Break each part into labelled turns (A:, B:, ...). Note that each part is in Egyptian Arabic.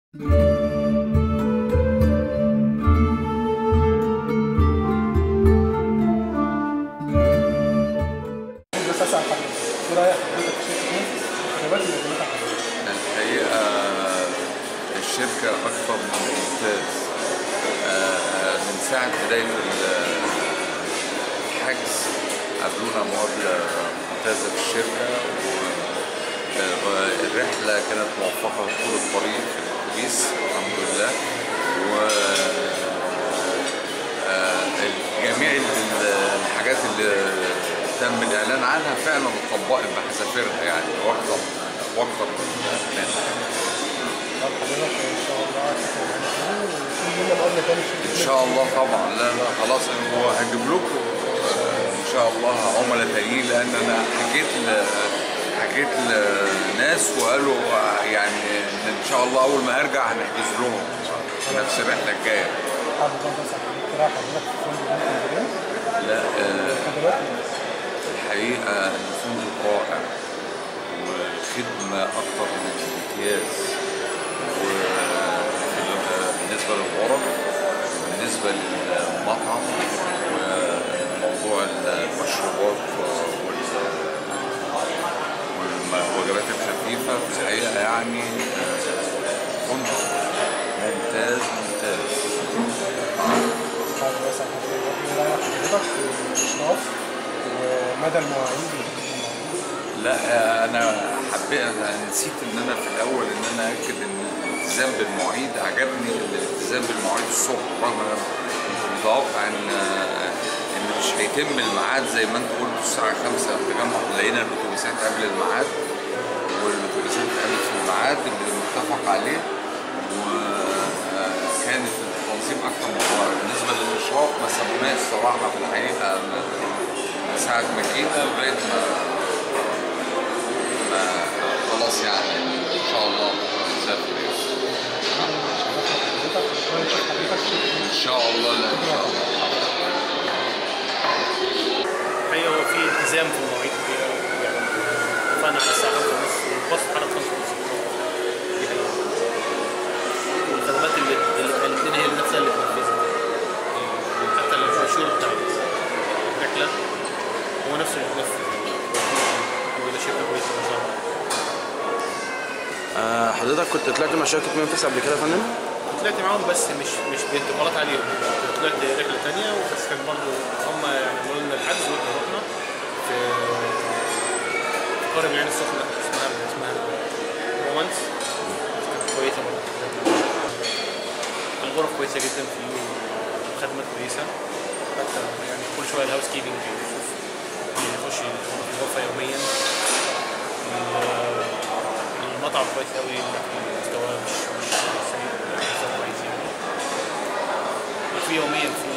A: بس اسال حضرتك ايه رايك حضرتك في شركه نيفس الخدمات اللي قدمتها حضرتك؟
B: الحقيقة الشركة أكثر من ممتاز آه، من ساعة بداية ال- الحجز قابلونا مقابلة ممتازة في الشركة والرحلة كانت موفقة طول الطريق في الأتوبيس الحمد لله و آه، جميع ال- الحاجات اللي تم الإعلان عنها فعلا اتطبقت بحذافيرها يعني وأكثر وأكثر من
A: طب حضرتك ان شاء الله هتكون ويكون لنا مقابله تاني في
B: ان
A: شركه
B: شاء الله طبعا لا لا خلاص هو هجيب لكم آه، ان شاء الله عملاء تانيين لان انا حكيت ل حكيت لناس وقالوا آه، يعني ان ان شاء الله اول ما ارجع هنحجز لهم في نفس الرحله الجايه
A: حابب برضه اسال حضرتك ايه رايك حضرتك في فندق ممكن جرين
B: لا آه،
A: الخدمات
B: الحقيقه الفندق رائع والخدمه اكثر من امتياز وبالنسبه للغرف وبالنسبه للمطعم وموضوع المشروبات وال- والوجبات الخفيفه في الحقيقه يعني فندق ممتاز ممتاز
A: حابب اسال حضرتك ايه رايك حضرتك في الاشراف ومدى المواعيد اللي بتكون موجودة؟
B: لا انا حبيت انا نسيت ان انا في الاول ان انا اكد ان الالتزام بالمواعيد عجبني الالتزام بالمواعيد الصبح رغم ان انا كنت متوقع ان ان مش هيتم الميعاد زي ما انت قلت الساعه 5 التجمع لقينا الاتوبيسات قبل الميعاد والاتوبيسات قامت في الميعاد اللي متفق عليه وكانت التنظيم اكثر من رائع بالنسبه للاشراف ما سابوناش الصراحه في الحقيقه من من ساعه ما جينا لغايه ما ما خلاص يعني ان شاء الله نسافر ان شاء الله لا ان شاء الله
C: الحقيقة هو في التزام في المواعيد كبيرة يعني اتفقنا على الساعة 5 ونص والباص اتحرك 5 ونص دي حقيقة والخدمات اللي اللي اتقالت لنا هي نفسها اللي بننفذها حتى البروشور بتاع الرحلة هو نفسه اللي بينفذ وده شركة كويسة ما شاء الله
D: آه، حضرتك كنت طلعت مع شركة منفس قبل كده يا فندم؟
C: طلعت معاهم بس مش مش بانتقالات عليهم طلعت رحله ثانيه بس كان برضه هم يعني عملوا لنا الحجز واحنا رحنا في في قريه من العين السخنه اسمها اسمها رومانس كانت كويسه برضه الغرف كويسه جدا في خدمه كويسه حتى يعني كل شويه الهاوس كيبنج بيشوف بيخش الغرفه يوميا المطعم كويس قوي المستوى مش مش سيء المستوى كويس يعني في يوميا في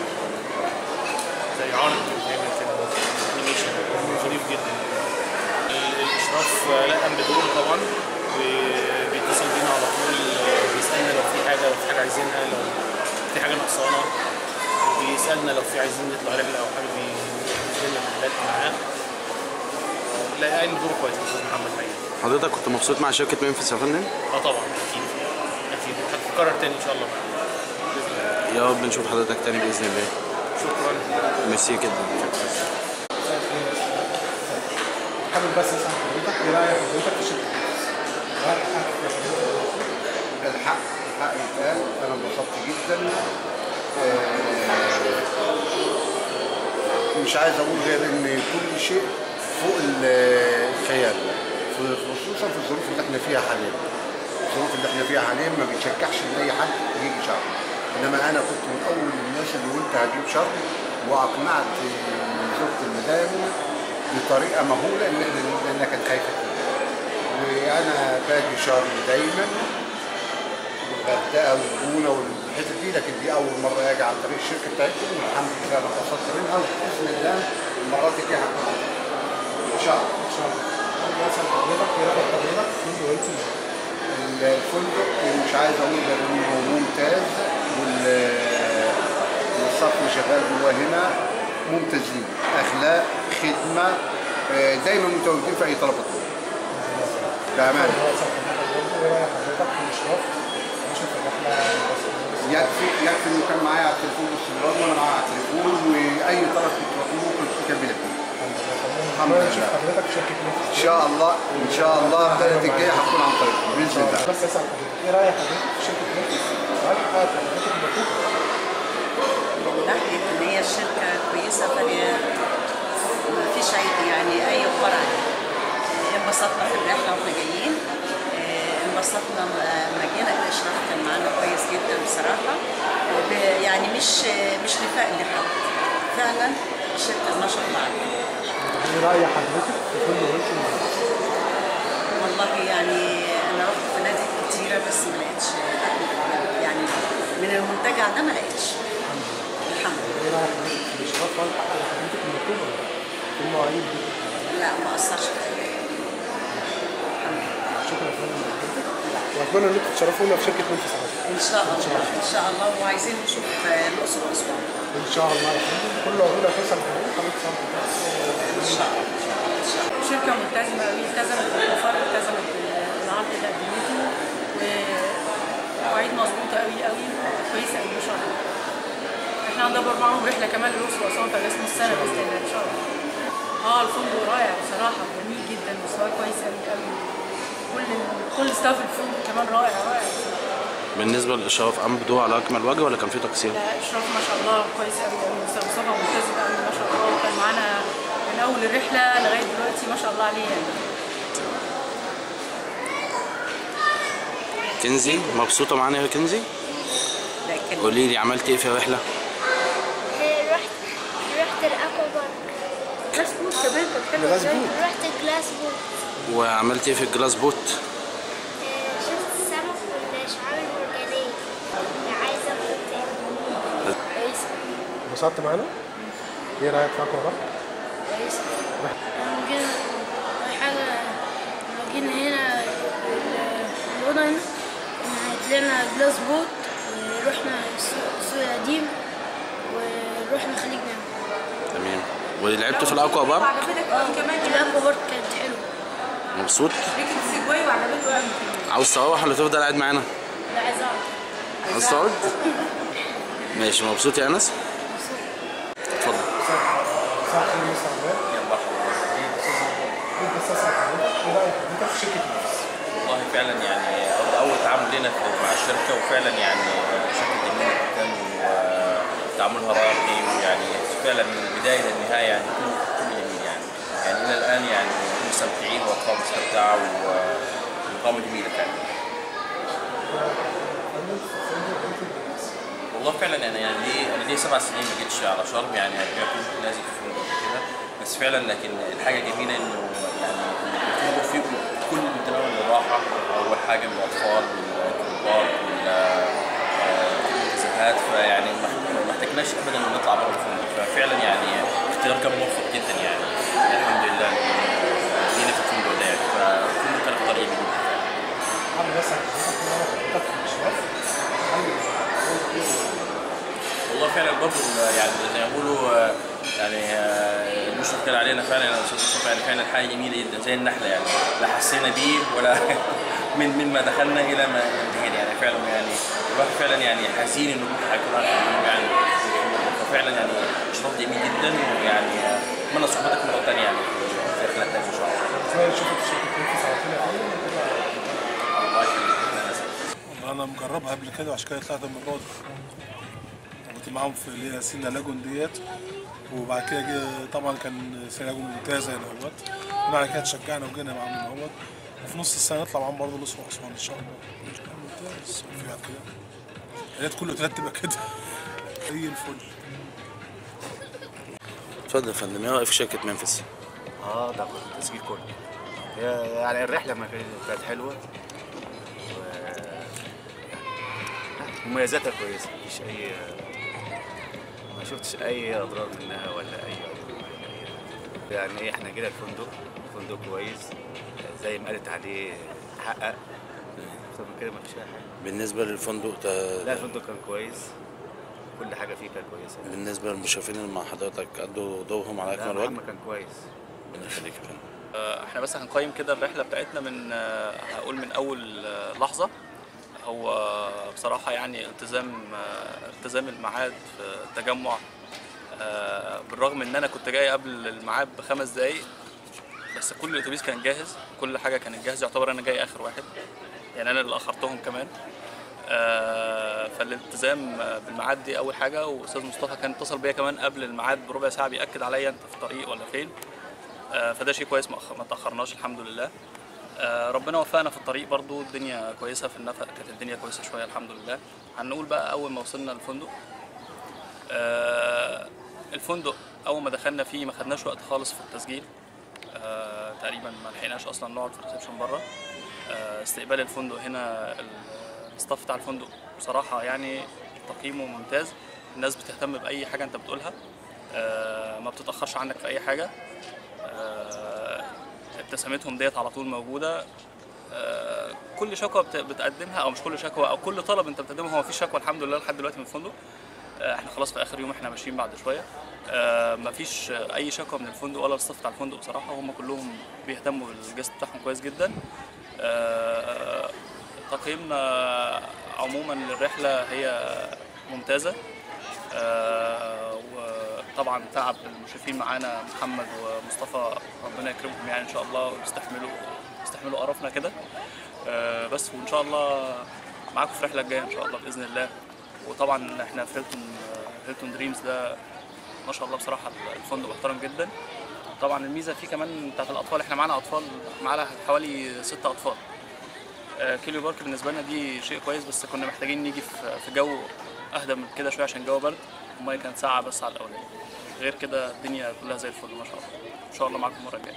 C: زي عرض بيتعمل كده انيميشن ظريف جدا ال- الاشراف لا قام بدوره طبعا وبيتصل بينا على طول بيسالنا لو في حاجه لو في حاجه عايزينها لو في حاجه ناقصانا بيسالنا لو في عايزين نطلع رحله او حاجه بينزل لنا رحلات معاه لا قايم بدوره كويس استاذ محمد حقيقي
D: حضرتك كنت مبسوط مع شركة منفس يا فندم؟
C: اه طبعا اكيد اكيد هتتكرر تاني ان شاء الله
D: يا رب نشوف حضرتك تاني بإذن الله
C: شكرا
D: ميرسي جدا
A: حابب بس اسال حضرتك ايه رايك حضرتك في شركه نيفس؟ هل حقك يا حضرتك
E: الحق الحق يتقال انا انبسطت جدا آه، مش عايز اقول غير ان كل شيء فوق ال- الخيال في- خصوصا في الظروف اللي احنا فيها حاليا الظروف اللي احنا فيها حاليا ما بتشجعش ان اي حد يجي شرم انما انا كنت من اول الناس اللي قلت هجيب شرم واقنعت زوجة المدام بطريقه مهوله ان احنا لانها كانت خايفه كتير وانا باجي شرم دايما والغردقه والجونه والحتت دي لكن دي اول مره اجي عن طريق الشركه بتاعتكم والحمد لله انا انبسطت منها وباذن الله المرات الجايه هكون ان شاء الله
A: ان شاء الله حابب اسال حضرتك ايه رايك حضرتك في فندق هيلتون
E: الفندق مش عايز اقول غير انه ممتاز وال- والصف اللي شغال جوه هنا ممتازين اخلاق خدمه آه، دايما متواجدين في اي طلب تطلبه بامانه
A: حابب اسال حضرتك برضه ايه رايك حضرتك في الاشراف
E: يكفي يكفي انه كان معايا على التليفون باستمرار وانا معاه على التليفون واي طلب كنت بطلبه كنت كان بيلبيه الحمد
A: الحمد نشوف
E: لله.
A: حضرتك في شركه
E: ان
A: نفس
E: شاء الله ان شاء الله الثلاث الجاي هكون عن طريقكم باذن الله
A: بس اسال حضرتك ايه رايك حضرتك في شركه نفس؟ هل حققت اهدافك المطلوبه؟
F: من ناحية إن هي الشركة كويسة فهي ما فيش أي يعني أي فرع انبسطنا في الرحلة واحنا جايين آه، انبسطنا لما جينا الإشراف كان معانا كويس جدا بصراحة ب- يعني مش مش نفاق لحد فعلا الشركة نشط معانا
A: ايه راي حضرتك في كل ويلكم
F: والله يعني أنا رحت فنادق كتيرة بس ما لقيتش يعني من المنتجع ده ما لقيتش الحمد لله
A: ايه راي حضرتك في الاشراف هل حقق اهدافك المطلوبه في المواعيد دي؟
F: لا ما أثرش فيا
A: شكرا يا فندم لحضرتك واتمنى ان انتم تشرفونا في شركه منفس عادي
F: ان شاء الله ان شاء الله وعايزين نشوف الاقصر واسوان
A: ان شاء الله يا فندم كل عقود هتوصل لحضرتك حضرتك صاحب
F: ان شاء الله
G: شركة ملتزمة أوي التزمت بالأوفر التزمت بالعرض اللي قدمته ومواعيد مظبوطة أوي أوي كويسة أوي ما شاء الله. احنا هندبر معاهم رحلة كمان للأقصر وأسوان في أجازة السنة بإذن الله إن شاء الله. اه الفندق رائع بصراحة جميل جدا مستواه كويس أوي أوي. كل كل ستاف الفندق كمان رائع رائع
D: بالنسبه للاشراف قام بدور على اكمل وجه ولا كان في تقصير؟
G: لا إشراف ما شاء الله كويس أوي أوي مستر مصطفى ملتزم أوي ما شاء الله وكان معانا من أول الرحلة لغاية دلوقتي ما شاء الله عليه يعني.
D: كنزي مبسوطه معانا يا كنزي؟
F: لكن
D: قولي لي عملت ايه في الرحله؟
H: رحت رحت الاكوا بارك
G: جلاس بوت كمان كان حلو
A: جلاس
G: ازاي
A: بوت.
H: رحت جلاس بوت
D: وعملت ايه في الجلاس بوت؟
H: آه، شفت السمك والشعاب المرجانية عايزة أخد تاني كويسة
A: انبسطت معانا؟ ايه رايك في اكوا بارك؟
H: كويسة لما جينا حاجة لما جينا هنا ال- الأوضة هنا كنا طلعنا جلاس بوت ورحنا السوق السوق القديم ورحنا خليج نعمة
D: تمام ولعبت في الاكوا بارك؟
G: وعجبتك قوي كمان
H: الأكوا بارك كانت حلوة
D: مبسوط؟
G: ركب سيجواي وعجبته قوي
D: عاوز تروح ولا تفضل قاعد معانا؟
H: لا عايزة أقعد
D: عاوز تقعد؟ ماشي مبسوط يا انس؟ اتفضل
A: صح كده مستر عماد كنت بس اسال حضرتك ايه رايك حضرتك في شركه نفس؟
I: والله فعلا يعني ده اول تعامل لنا في- مع الشركه وفعلا يعني شركه جميله جدا وتعاملها راقي ويعني فعلا من البدايه للنهايه يعني كل كل جميل يعني يعني الى الان يعني مستمتعين واطفال مستمتعه و- واقامه جميله فعلا والله فعلا انا يعني ليه انا ليه سبع سنين ما جيتش على شرم يعني أنا كنت نازل في فندق كده بس فعلا لكن الحاجه الجميله انه يعني الفندق فيه كل متناول الراحه اول حاجه للاطفال والكبار والمنتزهات فيعني ما ما احتاجناش ابدا ان نطلع بره الفندق ففعلا يعني اختيار كان موفق جدا يعني الحمد لله جينا في الفندق ده يعني فالفندق كان اختيار جميل جدا
A: حابب اسال حضرتك ايه رايك حضرتك في الاشراف؟ هل
I: والله فعلا برضه يعني زي ما بيقولوا آه، يعني آه، المشرف كان علينا فعلا يا استاذ مصطفى يعني فعلا حاجه جميله جدا زي النحله يعني لا حسينا بيه ولا من من ما دخلنا الى ما انتهينا يعني فعلا يعني الواحد فعلا يعني حزين انه بكره هيكون عارف إنه يعني ففعلا يعني اشراف جميل جدا ويعني آه، اتمنى صحبتك مره ثانيه يعني في رحلات تانية ان شاء الله
A: اتمنى نشوفك في شركه نفس على طول يا فندم
I: الله يخليك أنا آسف.
J: انا مجربها قبل كده وعشان كده طلعت من الراضي كنت معاهم في اللي هي سينا لاجون ديت وبعد كده جه طبعا كان سينا لاجون ممتازه هنا اهوت وبعد كده اتشجعنا وجينا معاهم هنا اهوت وفي نص السنه نطلع معاهم برضه الاقصر واسوان ان شاء الله كان ممتاز في بعد كده يا ريت كل اوتيلات تبقى كده زي الفل
D: اتفضل يا فندم ايه رايك في شركه منفس؟
K: اه ده تسجيل كله هي- يعني الرحله ما كانت كانت حلوه و... مميزاتها كويسه مفيش اي ما شفتش اي اضرار منها ولا اي عيوب ولا أي- يعني ايه احنا جينا الفندق فندق كويس زي ما قالت عليه حقق اكتر من كده ما فيش اي حاجه
D: بالنسبه للفندق ت...
K: لا الفندق كان كويس كل حاجه فيه كانت كويسه
D: بالنسبه للمشرفين اللي مع حضرتك ادوا دورهم على
K: لا
D: اكمل وجه؟
K: محمد كان كويس
D: ربنا يخليك يا فندم
L: احنا بس هنقيم كده الرحله بتاعتنا من آه، هقول من اول آه، لحظه هو بصراحة يعني التزام آه، التزام الميعاد في التجمع آه، بالرغم ان انا كنت جاي قبل الميعاد بخمس دقايق بس كل الاتوبيس كان جاهز كل حاجة كانت جاهزة يعتبر انا جاي اخر واحد يعني انا اللي اخرتهم كمان آه، فالالتزام آه، بالميعاد دي اول حاجة واستاذ مصطفى كان اتصل بيا كمان قبل الميعاد بربع ساعة بيأكد عليا انت في الطريق ولا فين آه، فده شيء كويس ما أخ- ما تأخرناش الحمد لله آه، ربنا وفقنا في الطريق برضو الدنيا كويسة في النفق كانت الدنيا كويسة شوية الحمد لله هنقول بقى أول ما وصلنا الفندق آه، الفندق أول ما دخلنا فيه ما خدناش وقت خالص في التسجيل آه، تقريبا ما لحقناش أصلا نقعد في الريسبشن بره آه، استقبال الفندق هنا ال- الستاف بتاع الفندق بصراحة يعني تقييمه ممتاز الناس بتهتم بأي حاجة أنت بتقولها آه، ما بتتأخرش عنك في أي حاجة آه، ابتسامتهم ديت على طول موجودة آه، كل شكوى بت- بتقدمها او مش كل شكوى او كل طلب انت بتقدمه هو في شكوى الحمد لله لحد دلوقتي من الفندق آه، احنا خلاص في اخر يوم احنا ماشيين بعد شويه آه، مفيش اي شكوى من الفندق ولا الستاف بتاع الفندق بصراحه هم كلهم بيهتموا بالجست بتاعهم كويس جدا آه، تقييمنا عموما للرحله هي ممتازه آه، وطبعا تعب المشرفين معانا محمد ومصطفى ربنا يكرمهم يعني ان شاء الله ويستحملوا يستحملوا قرفنا كده آه، بس وان شاء الله معاكم في الرحله الجايه ان شاء الله باذن الله وطبعا احنا في هيلتون هيلتون دريمز ده ما شاء الله بصراحه الفندق محترم جدا طبعا الميزه فيه كمان بتاعت الاطفال احنا معانا اطفال معانا حوالي ست اطفال آه، كيلو بارك بالنسبه لنا دي شيء كويس بس كنا محتاجين نيجي في في جو اهدى من كده شويه عشان الجو برد الميه كانت ساعه بس على الاولاني غير كده الدنيا كلها زي الفل ما شاء الله ان شاء الله معاكم المره الجايه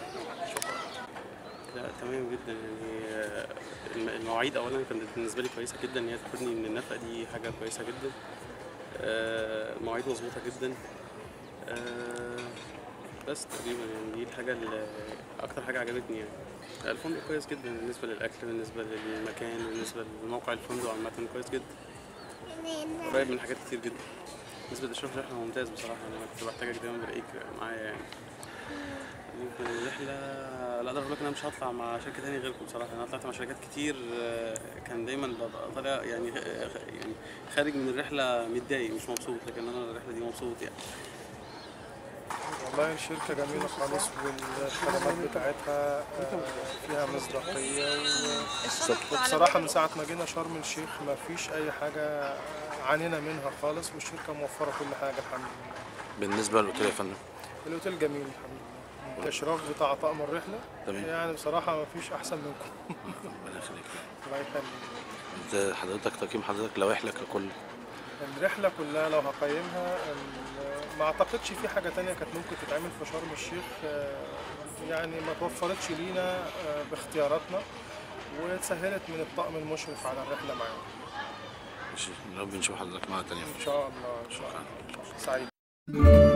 D: لا تمام جدا يعني آه، الم- المواعيد اولا كانت بالنسبه لي كويسه جدا ان هي تاخدني من النفق دي حاجه كويسه جدا آه، المواعيد مظبوطه جدا آه، بس تقريبا يعني دي الحاجه اللي اكتر حاجه عجبتني يعني الفندق كويس جدا بالنسبه للاكل بالنسبه للمكان بالنسبه لموقع الفندق عامه كويس جدا قريب من حاجات كتير جدا بالنسبه للشغل رحله ممتاز بصراحه انا كنت بحتاجك دايما بلاقيك معايا يعني يمكن الرحلة لا اقدر اقول لك انا مش هطلع مع شركة تاني غيركم بصراحة انا طلعت مع شركات كتير آه، كان دايما ببقى طالع يعني آه، يعني خارج من الرحلة متضايق مش مبسوط لكن انا الرحلة دي مبسوط يعني
A: والله الشركة جميلة خالص والخدمات بتاعتها آه، فيها مصداقية و- وبصراحة من ساعة ما جينا شرم الشيخ ما فيش أي حاجة عانينا منها خالص والشركة موفرة كل حاجة الحمد لله
D: بالنسبة للأوتيل يا فندم
A: الأوتيل جميل الحمد لله الإشراف بتاع طقم الرحلة
D: تمام.
A: يعني بصراحة ما فيش أحسن منكم
D: ربنا يخليك
A: الله يخليك
D: انت حضرتك تقييم حضرتك لوائح ككل
A: الرحلة كلها لو هقيمها ال- ما اعتقدش في حاجة تانية كانت ممكن تتعمل في شرم الشيخ آه، يعني ما توفرتش لينا آه، باختياراتنا واتسهلت من الطاقم المشرف على الرحلة معانا
D: ماشي يا رب نشوف حضرتك مرة تانية
A: إن شاء الله إن شاء الله سعيد